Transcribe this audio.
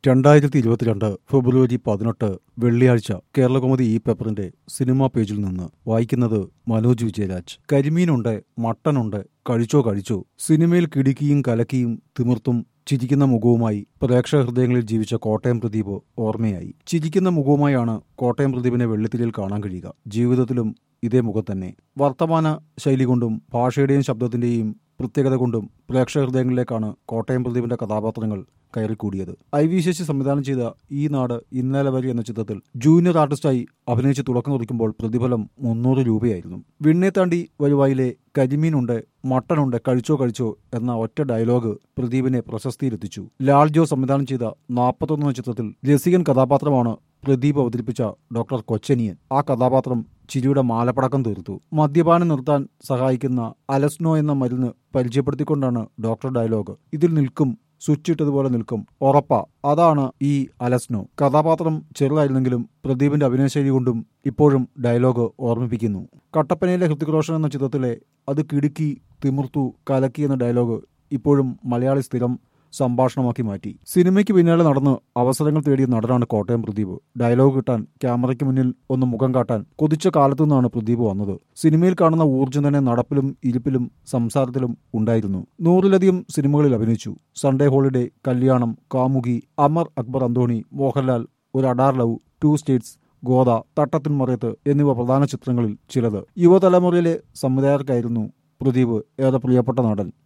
രണ്ടായിരത്തി ഇരുപത്തിരണ്ട് ഫെബ്രുവരി പതിനെട്ട് വെള്ളിയാഴ്ച കേരളകൗമുദി ഈ പേപ്പറിന്റെ സിനിമാ പേജിൽ നിന്ന് വായിക്കുന്നത് മനോജ് വിജയരാജ് കരിമീനുണ്ട് മട്ടനുണ്ട് കഴിച്ചോ കഴിച്ചോ സിനിമയിൽ കിടുക്കിയും കലക്കിയും തിമിർത്തും ചിരിക്കുന്ന മുഖവുമായി പ്രേക്ഷക ഹൃദയങ്ങളിൽ ജീവിച്ച കോട്ടയം പ്രദീപ് ഓർമ്മയായി ചിരിക്കുന്ന മുഖവുമായാണ് കോട്ടയം പ്രദീപിനെ വെള്ളിത്തിരിയിൽ കാണാൻ കഴിയുക ജീവിതത്തിലും ഇതേ മുഖം തന്നെ വർത്തമാന ശൈലി കൊണ്ടും ഭാഷയുടെയും ശബ്ദത്തിന്റെയും പ്രത്യേകത കൊണ്ടും പ്രേക്ഷക ഹൃദയങ്ങളിലേക്കാണ് കോട്ടയം പ്രദീപിന്റെ കഥാപാത്രങ്ങൾ കയറിക്കൂടിയത് ഐ വി ശശി സംവിധാനം ചെയ്ത ഈ നാട് ഇന്നലെ വരെ എന്ന ചിത്രത്തിൽ ജൂനിയർ ആർട്ടിസ്റ്റായി അഭിനയിച്ച് തുടക്കം കുറിക്കുമ്പോൾ പ്രതിഫലം മുന്നൂറ് രൂപയായിരുന്നു വിണ്ണെ താണ്ടി വരുവായിലെ കരിമീനുണ്ട് മട്ടനുണ്ട് കഴിച്ചോ കഴിച്ചോ എന്ന ഒറ്റ ഡയലോഗ് പ്രദീപിനെ പ്രശസ്തിയിലെത്തിച്ചു ലാൽ ജോ സംവിധാനം ചെയ്ത നാൽപ്പത്തൊന്ന് എന്ന ചിത്രത്തിൽ രസികൻ കഥാപാത്രമാണ് പ്രദീപ് അവതരിപ്പിച്ച ഡോക്ടർ കൊച്ചനിയൻ ആ കഥാപാത്രം ചിരിയുടെ മാലപ്പടക്കം തീർത്തു മദ്യപാനം നിർത്താൻ സഹായിക്കുന്ന അലസ്നോ എന്ന മരുന്ന് പരിചയപ്പെടുത്തിക്കൊണ്ടാണ് ഡോക്ടർ ഡയലോഗ് ഇതിൽ നിൽക്കും സ്വിച്ച് ഇട്ടതുപോലെ നിൽക്കും ഉറപ്പ അതാണ് ഈ അലസ്നോ കഥാപാത്രം ചെറുതായിരുന്നെങ്കിലും പ്രദീപിന്റെ അഭിനയശൈലി കൊണ്ടും ഇപ്പോഴും ഡയലോഗ് ഓർമ്മിപ്പിക്കുന്നു കട്ടപ്പനയിലെ ഹൃത്തിക് റോഷൻ എന്ന ചിത്രത്തിലെ അത് കിടുക്കി തിമിർത്തു കലക്കി എന്ന ഡയലോഗ് ഇപ്പോഴും മലയാളി സ്ഥിരം സംഭാഷണമാക്കി മാറ്റി സിനിമയ്ക്ക് പിന്നാലെ നടന്ന് അവസരങ്ങൾ തേടിയ നടനാണ് കോട്ടയം പ്രദീപ് ഡയലോഗ് കിട്ടാൻ ക്യാമറയ്ക്ക് മുന്നിൽ ഒന്ന് മുഖം കാട്ടാൻ കൊതിച്ച കാലത്തു നിന്നാണ് പ്രദീപ് വന്നത് സിനിമയിൽ കാണുന്ന ഊർജ്ജം തന്നെ നടപ്പിലും ഇരിപ്പിലും സംസാരത്തിലും ഉണ്ടായിരുന്നു നൂറിലധികം സിനിമകളിൽ അഭിനയിച്ചു സൺഡേ ഹോളിഡേ കല്യാണം കാമുകി അമർ അക്ബർ അന്തോണി മോഹൻലാൽ ഒരു അഡാർ ലവ് ടു സ്റ്റേറ്റ്സ് ഗോദ തട്ടത്തിൻ മറയത്ത് എന്നിവ പ്രധാന ചിത്രങ്ങളിൽ ചിലത് യുവതലമുറയിലെ സംവിധായകർക്കായിരുന്നു പ്രദീപ് ഏറെ പ്രിയപ്പെട്ട നടൻ